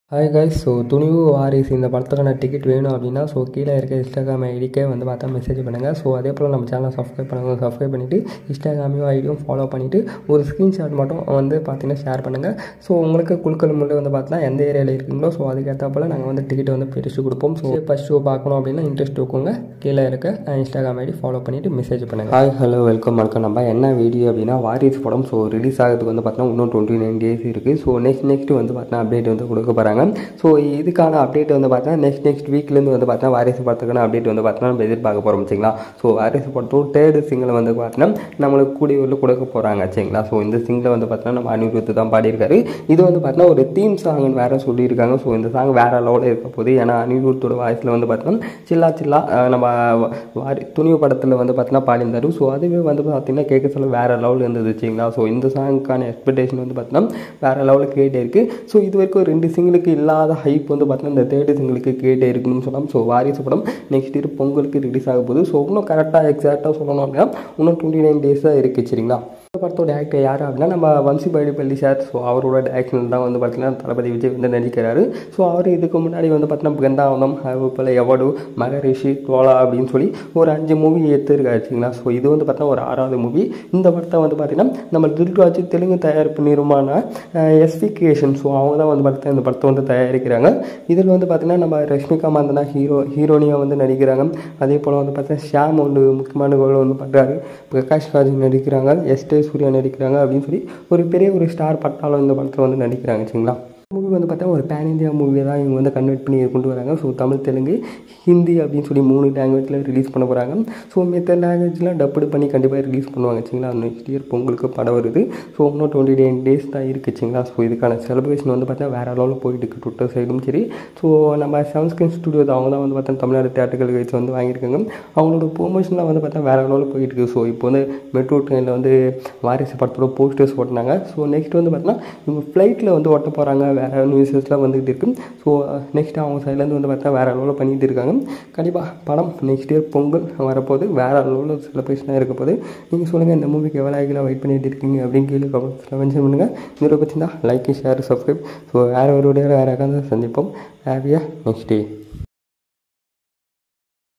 hi guys so துணிவு வாரிசு இந்த படத்துக்கான டிக்கெட் வேணும் அப்படின்னா ஸோ கீழே இருக்க இன்ஸ்டாகிராம் ஐடிக்கே வந்து பார்த்தா மெசேஜ் பண்ணுங்கள் ஸோ அதே போல் நம்ம சேனலை சப்ஸ்கிரைப் பண்ணுங்க சப்ஸ்கிரைப் பண்ணிவிட்டு இன்ஸ்டாகிராமையும் ஐடியும் ஃபாலோ பண்ணிவிட்டு ஒரு ஸ்க்ரீன்ஷாட் மட்டும் வந்து பார்த்தீங்கன்னா ஷேர் பண்ணுங்கள் ஸோ உங்களுக்கு குழுக்கள் முன்னாடி வந்து பார்த்தீங்கன்னா எந்த ஏரியாவில் இருக்கீங்களோ ஸோ அதுக்கேற்ற போல் நாங்கள் வந்து டிக்கெட் வந்து பிரித்து கொடுப்போம் ஸோ ஃபஸ்ட் ஷோ பார்க்கணும் அப்படின்னா இன்ட்ரெஸ்ட் இருக்கவங்க கீழே இருக்க இன்ஸ்டாகிராம் ஐடி ஃபாலோ பண்ணிவிட்டு மெசேஜ் பண்ணுங்கள் ஹாய் ஹலோ வெல்கம் வணக்கம் நம்ம என்ன வீடியோ அப்படின்னா வாரிசு படம் ஸோ ரிலீஸ் ஆகிறதுக்கு வந்து பார்த்தீங்கன்னா இன்னும் டுவெண்ட்டி நைன் டேஸ் இருக்குது ஸோ நெக்ஸ்ட் நெக்ஸ்ட் வந்து பார்த்தீங்கன்னா அப்டேட் வந்து கொடுக்க போகிறாங்க ஸோ இதுக்கான அப்டேட் வந்து பார்த்தீங்கன்னா நெக்ஸ்ட் நெக்ஸ்ட் வீக்லேருந்து வந்து பார்த்தீங்கன்னா வாரிசு படத்துக்கான அப்டேட் வந்து பார்த்தீங்கன்னா நம்ம எதிர்பார்க்க போகிறோம் சரிங்களா ஸோ வாரிசு படத்தோட தேர்டு சிங்கிள் வந்து பார்த்தீங்கன்னா நம்மளுக்கு கூடிய ஊரில் கொடுக்க போகிறாங்க சரிங்களா ஸோ இந்த சிங்கில் வந்து பார்த்தீங்கன்னா நம்ம அனிருத்து தான் பாடியிருக்காரு இது வந்து பார்த்தீங்கன்னா ஒரு தீம் சாங்னு வேறு சொல்லியிருக்காங்க ஸோ இந்த சாங் வேறு லெவலில் இருக்க போகுது ஏன்னா அனிருத்தோட வாய்ஸில் வந்து பார்த்தீங்கன்னா சில்லா சில்லா அஹ் நம்ம வாரி துணிவு படத்தில் வந்து பார்த்தீங்கன்னா பாடியிருந்தாரு ஸோ அதுவே வந்து பார்த்தீங்கன்னா கேட்க சொல்ல வேறு லெவலில் இருந்தது சரிங்களா ஸோ இந்த சாங்க்கான எக்ஸ்பெக்டேஷன் வந்து பார்த்தீங்கன்னா வேறு லெவலில் கேட்டே இருக்குது ஸோ இது வரைக்கும் ரெண்டு சிங்கிளுக்கு இல்லாத ஹைப் வந்து பார்த்தீங்கன்னா இந்த தேர்டு சிங்கிளுக்கு கேட்டே இருக்குன்னு சொல்லலாம் ஸோ வாரிசு படம் நெக்ஸ்ட் இயர் பொங்கலுக்கு ரிலீஸ் ஆக போகுது ஸோ இன்னும் கரெக்டாக எக்ஸாக்டாக சொல்லணும் அப்படின்னா இன்னும் டுவெண்ட்டி நைன் டேஸ் தான் இருக்குது சரிங்களா இந்த படத்தோட ஆக்டர் யார் அப்படின்னா நம்ம வம்சி பள்ளி சார் ஸோ அவரோட டேரக்ஷன் தான் வந்து பார்த்தீங்கன்னா தளபதி விஜய் வந்து நடிக்கிறாரு ஸோ அவர் இதுக்கு முன்னாடி வந்து பார்த்தீங்கன்னா பிருந்தாவனம் அதுபோல் எவடு மகரிஷி தோலா அப்படின்னு சொல்லி ஒரு அஞ்சு மூவி எடுத்துருக்காரு சரிங்களா ஸோ இது வந்து பார்த்தீங்கன்னா ஒரு ஆறாவது மூவி இந்த படத்தை வந்து பார்த்தீங்கன்னா நம்ம தில்ராஜ் தெலுங்கு தயாரிப்பு நிறுவன எஸ்வி கிரியேஷன் ஸோ அவங்க தான் வந்து பார்த்தீங்கன்னா இந்த படத்தை வந்து தயாரிக்கிறாங்க இதில் வந்து பார்த்தீங்கன்னா நம்ம ரஷ்மிகா மந்தனா ஹீரோ ஹீரோனியாக வந்து நடிக்கிறாங்க அதே போல் வந்து பார்த்தீங்கன்னா ஷியாம் வந்து முக்கியமான ரோல் வந்து பண்ணுறாரு பிரகாஷ் ராஜ் நடிக்கிறாங்க எஸ்டே சூர்யா நடிக்கிறாங்க அப்படின்னு சொல்லி ஒரு பெரிய ஒரு ஸ்டார் பட்டாளம் இந்த படத்தில் வந்து நடிக்கிறாங்க சரிங்களா மூவி வந்து பார்த்தா ஒரு பேன் இந்தியா மூவியை தான் இவங்க வந்து கன்வெர்ட் பண்ணி கொண்டு வராங்க ஸோ தமிழ் தெலுங்கு ஹிந்தி அப்படின்னு சொல்லி மூணு லாங்குவேஜில் ரிலீஸ் பண்ண போகிறாங்க ஸோ மித்த லாங்குவேஜ்லாம் டப்புடு பண்ணி கண்டிப்பாக ரிலீஸ் பண்ணுவாங்க சரிங்களா நெக்ஸ்ட் இயர் பொங்கலுக்கு படம் வருது ஸோ இன்னும் டுவெண்ட்டி நைன் டேஸ் தான் இருக்குது சரிங்களா ஸோ இதுக்கான செலிப்ரேஷன் வந்து பார்த்தா வேறு லெவலில் போயிட்டு இருக்கு ட்விட்டர் சைடும் சரி ஸோ நம்ம செவன் ஸ்கிரீன் ஸ்டுடியோஸ் அவங்க தான் வந்து பார்த்தா தமிழ்நாடு தேட்டர்கள் வச்சு வந்து வாங்கியிருக்காங்க அவங்களோட ப்ரொமோஷன்லாம் வந்து பார்த்தா வேறு லெவலில் போயிட்டு இருக்கு ஸோ இப்போ வந்து மெட்ரோ ட்ரெயினில் வந்து வாரிசு படத்தோட போஸ்டர்ஸ் ஓட்டினாங்க ஸோ நெக்ஸ்ட் வந்து பார்த்தீங்கன்னா இவங்க ஃப்ளைட்டில் வந்து ஓட்ட போகிறாங்க வேறு நியூஸஸ்லாம் வந்துகிட்டு இருக்கு ஸோ நெக்ஸ்ட் அவங்க சைட்லேருந்து வந்து பார்த்தா வேறு லெவலில் பண்ணிட்டு இருக்காங்க கண்டிப்பாக படம் நெக்ஸ்ட் இயர் பொங்கல் வரப்போது வேறு லெவலில் செலிப்ரேஷனாக இருக்க போது நீங்கள் சொல்லுங்கள் இந்த மூவிக்கு எவ்வளோ ஆகிலாம் வெயிட் பண்ணிட்டு இருக்கீங்க அப்படின்னு கீழே கமெண்ட்ஸில் மென்ஷன் பண்ணுங்கள் இந்த பற்றி தான் லைக் ஷேர் சப்ஸ்கிரைப் ஸோ வேறு ஒரு வேறு யாராவது சந்திப்போம் ஹாப்பியாக நெக்ஸ்ட் டே